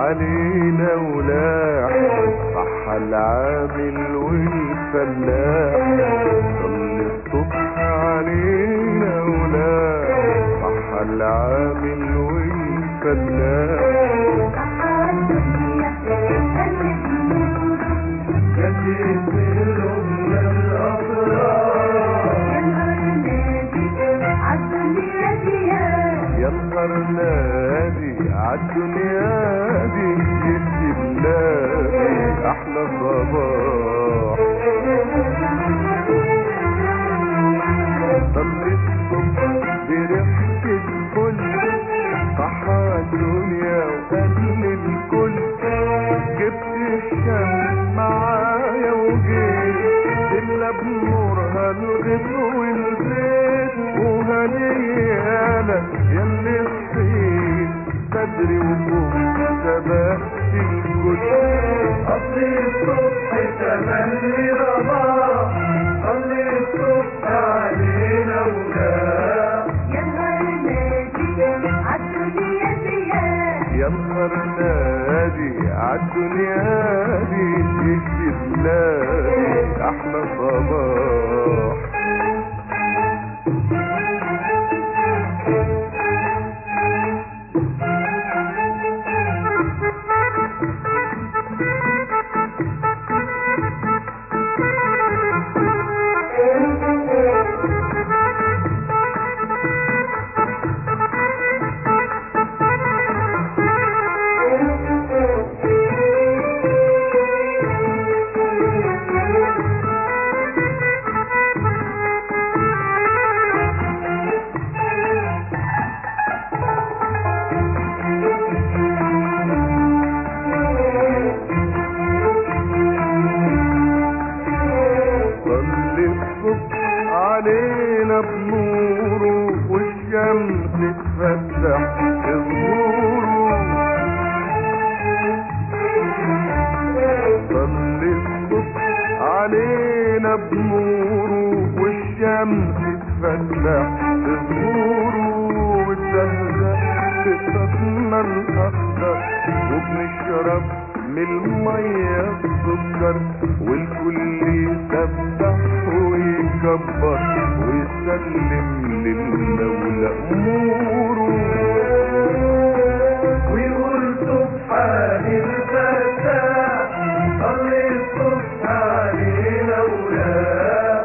علينا ولاح صح العامل والفلاح ضل الصبح علينا ولاح صح العامل والفلاح يا نهار نادي عالدنيا دي يدي بلادي احلى صباح طل الصبح بريحة الفل صحى الدنيا وقال الكل جبت الشمس معايا وجيت إلا بنورها الغيط والبيت وهنيالك ياللي صحيت بدري وفوق سبقت الكل قضي الصبح تملي رضا قضي الصبح علينا ولا يا نهار نادي عالدنيا دي يهدي بلادي احلى صباح صلي الصبح علينا بنوره والشمس تفتح الظهور صلي الصبح علينا بنوره والشمس تفتح الظهور والزهزة تتصنع الأخضر وبنشرب من المية السكر والكل يسبح ويكبر ويسلم للمولى أموره ويقول سبحان الفتاح صلي الصبح علينا ولا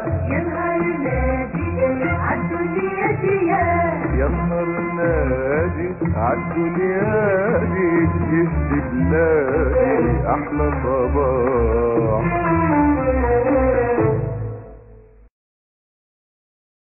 يا نهار نادي عالدنيا دي يهدي بلادي احلى صباح